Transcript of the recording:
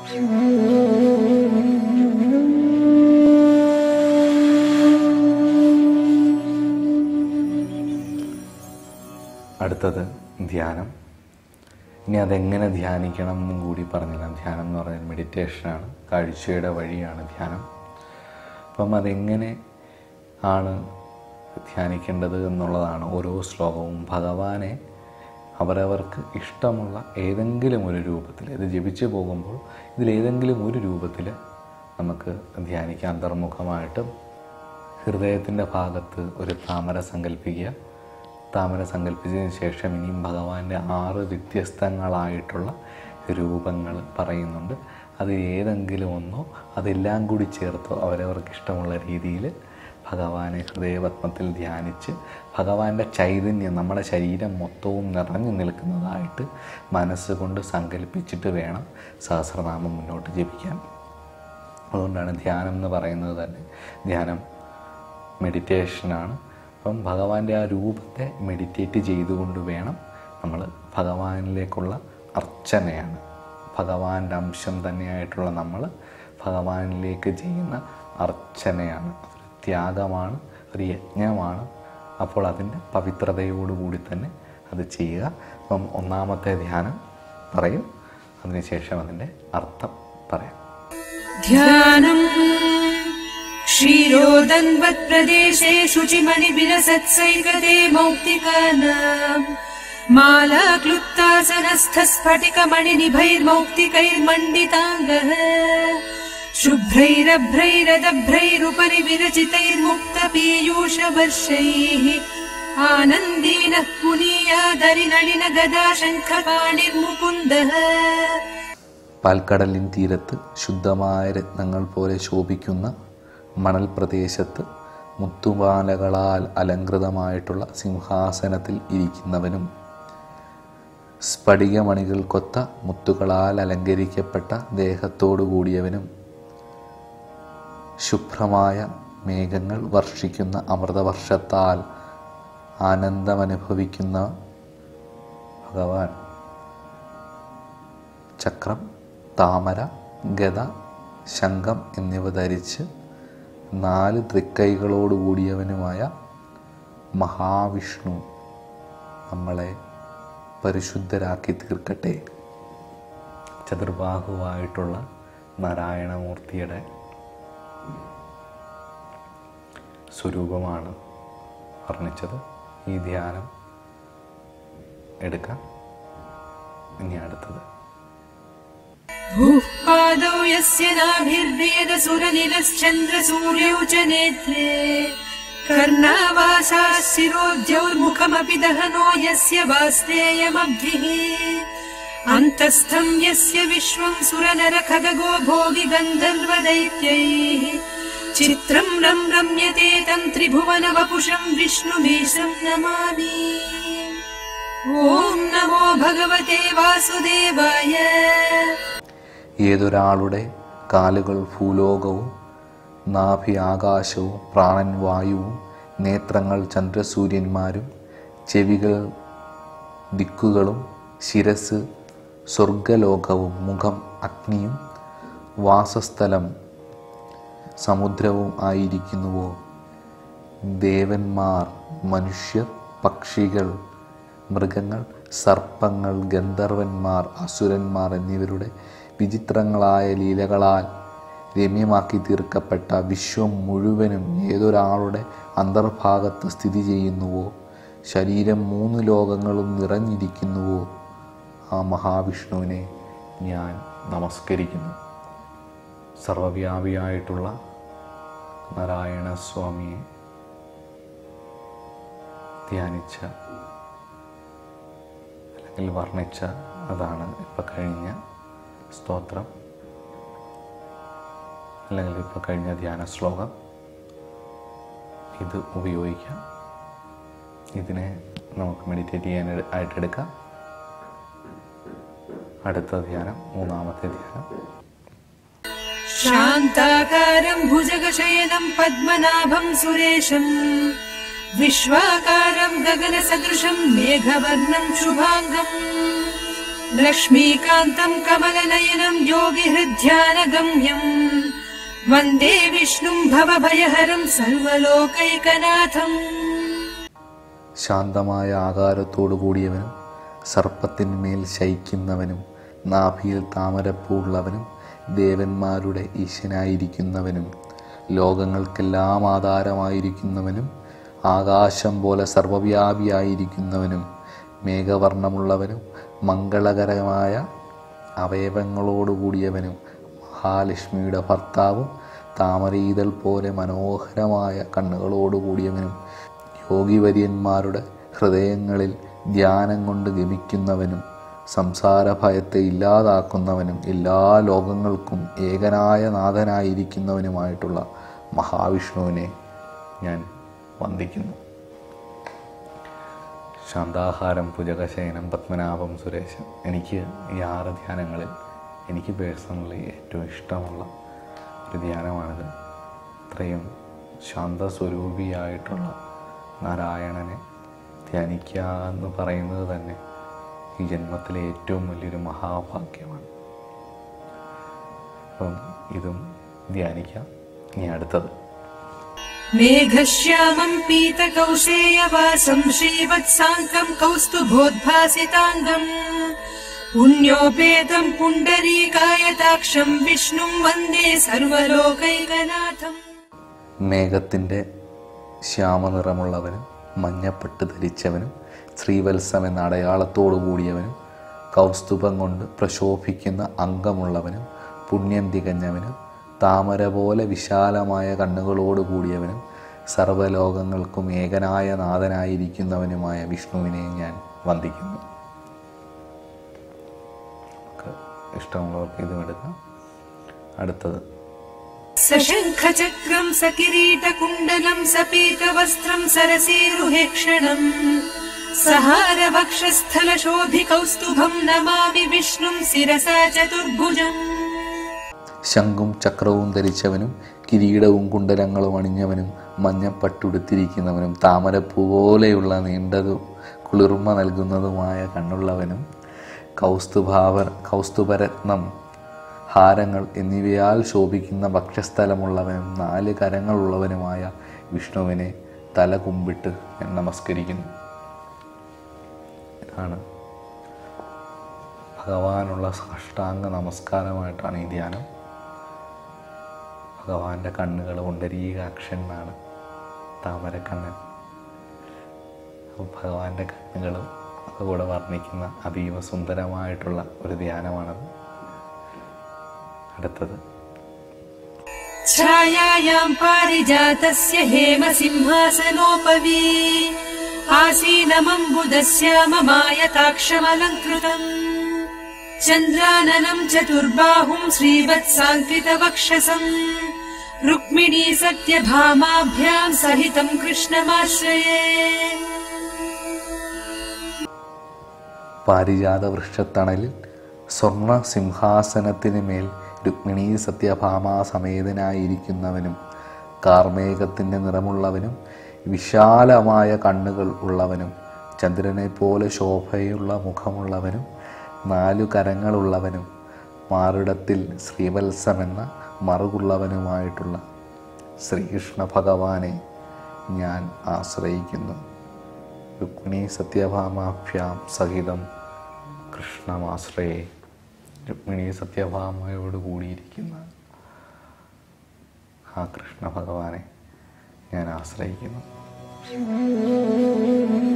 അടുത്തത് ധ്യാനം ഇനി അതെങ്ങനെ ധ്യാനിക്കണം എന്നും കൂടി പറഞ്ഞില്ല ധ്യാനം എന്ന് പറഞ്ഞാൽ മെഡിറ്റേഷനാണ് കാഴ്ചയുടെ വഴിയാണ് ധ്യാനം അപ്പം അതെങ്ങനെ ആണ് ധ്യാനിക്കേണ്ടത് എന്നുള്ളതാണ് ഓരോ ശ്ലോകവും ഭഗവാനെ അവരവർക്ക് ഇഷ്ടമുള്ള ഏതെങ്കിലും ഒരു രൂപത്തിൽ ഇത് ജപിച്ചു പോകുമ്പോൾ ഇതിലേതെങ്കിലും ഒരു രൂപത്തിൽ നമുക്ക് ധ്യാനിക്കാം അന്തർമുഖമായിട്ടും ഹൃദയത്തിൻ്റെ ഭാഗത്ത് ഒരു താമര സങ്കല്പിക്കുക താമര സങ്കല്പിച്ചതിന് ശേഷം ഇനിയും ഭഗവാന്റെ ആറ് വ്യത്യസ്തങ്ങളായിട്ടുള്ള രൂപങ്ങൾ പറയുന്നുണ്ട് അത് ഏതെങ്കിലും ഒന്നോ അതെല്ലാം കൂടി ചേർത്തോ അവരവർക്ക് ഇഷ്ടമുള്ള രീതിയിൽ ഭഗവാനെ ഹൃദയപത്മത്തിൽ ധ്യാനിച്ച് ഭഗവാന്റെ ചൈതന്യം നമ്മുടെ ശരീരം മൊത്തവും നിറഞ്ഞു നിൽക്കുന്നതായിട്ട് മനസ്സുകൊണ്ട് സങ്കല്പിച്ചിട്ട് വേണം സഹസ്രനാമം മുന്നോട്ട് ജപിക്കാൻ അതുകൊണ്ടാണ് ധ്യാനം എന്ന് പറയുന്നത് തന്നെ ധ്യാനം മെഡിറ്റേഷനാണ് അപ്പം ഭഗവാന്റെ ആ രൂപത്തെ മെഡിറ്റേറ്റ് ചെയ്തുകൊണ്ട് വേണം നമ്മൾ ഭഗവാനിലേക്കുള്ള അർച്ചനയാണ് ഭഗവാന്റെ അംശം തന്നെയായിട്ടുള്ള നമ്മൾ ഭഗവാനിലേക്ക് ചെയ്യുന്ന അർച്ചനയാണ് അതൊരു ത്യാഗമാണ് ഒരു യജ്ഞമാണ് അപ്പോൾ അതിൻ്റെ പവിത്രതയോടുകൂടി തന്നെ അത് ചെയ്യുക അപ്പം ഒന്നാമത്തെ ധ്യാനം പറയും അതിനുശേഷം അതിൻ്റെ അർത്ഥം പറയാം ध्यानम् क्षीरोदन्वत्प्रदेशे शुचिमणिविलसत्सैकते मौक्तिकानाम् माला क्लुप्तासनस्थ स्फटिकमणिनिभैर्मौक्तिकैर्मण्डिताङ्गः शुभ्रैरभ्रैरदभ्रैरुपरि विरचितैर्मुक्तपीयूषवर्षैः आनन्दीनः पुनीयादरिनलिन गदा शङ्खपाणिर्मुकुन्दः പാൽക്കടലിൻ തീരത്ത് ശുദ്ധമായ രത്നങ്ങൾ പോലെ ശോഭിക്കുന്ന മണൽ പ്രദേശത്ത് മുത്തുമാലകളാൽ അലങ്കൃതമായിട്ടുള്ള സിംഹാസനത്തിൽ ഇരിക്കുന്നവനും സ്ഫടികമണികൾ കൊത്ത മുത്തുകളാൽ അലങ്കരിക്കപ്പെട്ട ദേഹത്തോടു കൂടിയവനും ശുഭ്രമായ മേഘങ്ങൾ വർഷിക്കുന്ന അമൃതവർഷത്താൽ ആനന്ദമനുഭവിക്കുന്ന ഭഗവാൻ ചക്രം താമര ഗത ശംഖം എന്നിവ ധരിച്ച് നാല് തൃക്കൈകളോടുകൂടിയവനുമായ മഹാവിഷ്ണു നമ്മളെ പരിശുദ്ധരാക്കി തീർക്കട്ടെ ചതുർബാഹുവായിട്ടുള്ള നാരായണമൂർത്തിയുടെ സ്വരൂപമാണ് വർണ്ണിച്ചത് ഈ ധ്യാനം എടുക്കാം ഇനി അടുത്തത് भूः पादौ यस्य नाभिर्वेदसुरनिलश्चन्द्रसूर्यौ च नेत्रे कर्णावासाः शिरोद्यौर्मुखमपि दहनो यस्य वास्तेयमब्धिः अन्तस्थम् यस्य विश्वम् सुरनरखगो भोगि गन्धर्वदैत्यैः चित्रम् रम् रम्यते तम् त्रिभुवनवपुषम् विष्णुमीशम् नमामि ॐ नमो भगवते वासुदेवाय ഏതൊരാളുടെ കാലുകൾ ഭൂലോകവും നാഭി ആകാശവും പ്രാണൻ വായുവും നേത്രങ്ങൾ ചന്ദ്രസൂര്യന്മാരും ചെവികൾ ദിക്കുകളും ശിരസ് സ്വർഗലോകവും മുഖം അഗ്നിയും വാസസ്ഥലം സമുദ്രവും ആയിരിക്കുന്നുവോ ദേവന്മാർ മനുഷ്യർ പക്ഷികൾ മൃഗങ്ങൾ സർപ്പങ്ങൾ ഗന്ധർവന്മാർ അസുരന്മാർ എന്നിവരുടെ വിചിത്രങ്ങളായ ലീലകളാൽ രമ്യമാക്കി തീർക്കപ്പെട്ട വിശ്വം മുഴുവനും ഏതൊരാളുടെ അന്തർഭാഗത്ത് സ്ഥിതി ചെയ്യുന്നുവോ ശരീരം മൂന്ന് ലോകങ്ങളും നിറഞ്ഞിരിക്കുന്നുവോ ആ മഹാവിഷ്ണുവിനെ ഞാൻ നമസ്കരിക്കുന്നു സർവവ്യാപിയായിട്ടുള്ള നാരായണ സ്വാമിയെ ധ്യാനിച്ച അല്ലെങ്കിൽ വർണ്ണിച്ച അതാണ് ഇപ്പം കഴിഞ്ഞ സ്തോത്രം അല്ലെങ്കിൽ ഇപ്പം കഴിഞ്ഞ ധ്യാന ശ്ലോകം ഇത് ഉപയോഗിക്കാം ഇതിനെ നമുക്ക് മെഡിറ്റേറ്റ് ചെയ്യാൻ എട്- ആയിട്ടെടുക്കാം അടുത്ത ധ്യാനം മൂന്നാമത്തെ ധ്യാനം शान्ताकारम् भुजगशयनम् पद्मनाभम् सुरेशम् विश्वाकारम् गगनसदृशम् मेघवर्णम् शुभाङ्गम् लक्ष्मीकान्तम् कमलनयनम् योगिहृद्ध्यानगम्यम् वन्दे विष्णुम् भवभयहरम् सर्वलोकैकनाथम् ശാന്തമായ ആകാരത്തോടു കൂടിയവനും സർപ്പത്തിന്മേൽ ശയിക്കുന്നവനും നാഭിയിൽ താമരപ്പൂള്ളവനും ദേവന്മാരുടെ ഈശനായിരിക്കുന്നവനും ലോകങ്ങൾക്കെല്ലാം ആധാരമായിരിക്കുന്നവനും ആകാശം പോലെ സർവവ്യാപിയായിരിക്കുന്നവനും മേഘവർണ്ണമുള്ളവനും മംഗളകരമായ അവയവങ്ങളോടുകൂടിയവനും മഹാലക്ഷ്മിയുടെ ഭർത്താവും താമരീതൽ പോലെ മനോഹരമായ കണ്ണുകളോടുകൂടിയവനും യോഗിവര്യന്മാരുടെ ഹൃദയങ്ങളിൽ ധ്യാനം കൊണ്ട് ഗമിക്കുന്നവനും സംസാര ഭയത്തെ ഇല്ലാതാക്കുന്നവനും എല്ലാ ലോകങ്ങൾക്കും ഏകനായ നാഥനായിരിക്കുന്നവനുമായിട്ടുള്ള മഹാവിഷ്ണുവിനെ ഞാൻ വന്ദിക്കുന്നു ശാന്താഹാരം ഭുജകശയനം പത്മനാഭം സുരേശൻ എനിക്ക് ഈ ആറ് ധ്യാനങ്ങളിൽ എനിക്ക് പേഴ്സണലി ഏറ്റവും ഇഷ്ടമുള്ള ഒരു ധ്യാനമാണിത് ഇത്രയും ശാന്തസ്വരൂപിയായിട്ടുള്ള നാരായണനെ ധ്യാനിക്കുക എന്ന് പറയുന്നത് തന്നെ ഈ ജന്മത്തിലെ ഏറ്റവും വലിയൊരു മഹാഭാഗ്യമാണ് അപ്പം ഇതും ധ്യാനിക്കാം ഇനി അടുത്തത് मेघश्यामम् पीतकौशेयवासम् श्रीवत्साङ्कम् कौस्तुभोद्भासिताङ्गम् पुण्योपेतम् पुण्डरीकायताक्षम् विष्णुम् वन्दे सर्वलोकैकनाथम् മേഘത്തിൻ്റെ ശ്യാമനിറമുള്ളവനും മഞ്ഞപ്പെട്ട് ധരിച്ചവനും ശ്രീവത്സം എന്ന അടയാളത്തോടു കൂടിയവനും കൗസ്തുഭം കൊണ്ട് പ്രശോഭിക്കുന്ന അംഗമുള്ളവനും പുണ്യം തികഞ്ഞവനും താമര പോലെ വിശാലമായ കണ്ണുകളോട് കൂടിയവനും സർവ്വലോകങ്ങൾക്കും ഏകനായ നാഥനായിരിക്കുന്നവനുമായ വിഷ്ണുവിനെ ഞാൻ വന്ദിക്കുന്നു നമുക്ക് ഇഷ്ടമുള്ളവർക്ക് ഇതും എടുക്കാം അടുത്തത് सशङ्खचक्रम् सकिरीटकुण्डलम् सपीतवस्त्रम् सरसीरुहेक्षणम् सहारवक्षस्थलशोभिकौस्तुभम् नमामि विष्णुम् शिरसा चतुर्भुजम् ശംഖും ചക്രവും ധരിച്ചവനും കിരീടവും കുണ്ടലങ്ങളും അണിഞ്ഞവനും മഞ്ഞപ്പട്ടുടുത്തിരിക്കുന്നവനും താമരപ്പൂ പോലെയുള്ള നീണ്ടതും കുളിർമ നൽകുന്നതുമായ കണ്ണുള്ളവനും കൗസ്തുഭാവ കൗസ്തുഭരത്നം ഹാരങ്ങൾ എന്നിവയാൽ ശോഭിക്കുന്ന ഭക്ഷ്യസ്ഥലമുള്ളവനും നാല് കരങ്ങളുള്ളവനുമായ വിഷ്ണുവിനെ തല കുമ്പിട്ട് ഞാൻ നമസ്കരിക്കുന്നു ഇതാണ് ഭഗവാനുള്ള സാഷ്ടാംഗ നമസ്കാരമായിട്ടാണ് ഈ ധ്യാനം ഭഗവാന്റെ കണ്ണുകൾ പുണ്ടരീകാക്ഷനാണ് താമരക്കണ്ണൻ അപ്പോൾ ഭഗവാന്റെ കണ്ണുകളും ഒക്കെ കൂടെ വർണ്ണിക്കുന്ന അതീവ സുന്ദരമായിട്ടുള്ള ഒരു ധ്യാനമാണത് അടുത്തത് छायायाम् पारिजातस्य हेमसिंहासनोपवी आसीनमम्बुदस्याममायताक्षमलङ्कृतम् चन्द्राननम् चतुर्बाहुम् श्रीवत्साङ्कितवक्षसम् रुक्मिणी सत्यभामाभ्याम् सहितम् कृष्णमाश्रये പാരിജാത വൃക്ഷത്തണലിൽ സ്വർണ സിംഹാസനത്തിന് മേൽ രുക്മിണി സത്യഭാമ സമേതനായിരിക്കുന്നവനും കാർമേഘത്തിൻ്റെ നിറമുള്ളവനും വിശാലമായ കണ്ണുകൾ ഉള്ളവനും ചന്ദ്രനെ പോലെ ശോഭയുള്ള മുഖമുള്ളവനും നാലു കരങ്ങളുള്ളവനും മാറിടത്തിൽ ശ്രീവത്സമെന്ന മറുകുള്ളവനുമായിട്ടുള്ള ശ്രീകൃഷ്ണ ഭഗവാനെ ഞാൻ ആശ്രയിക്കുന്നു രുക്മിണി സത്യഭാമാഭ്യാം സഹിതം കൃഷ്ണമാശ്രയെ രുക്മിണി സത്യഭാമയോട് കൂടിയിരിക്കുന്ന ആ കൃഷ്ണ ഭഗവാനെ ഞാൻ ആശ്രയിക്കുന്നു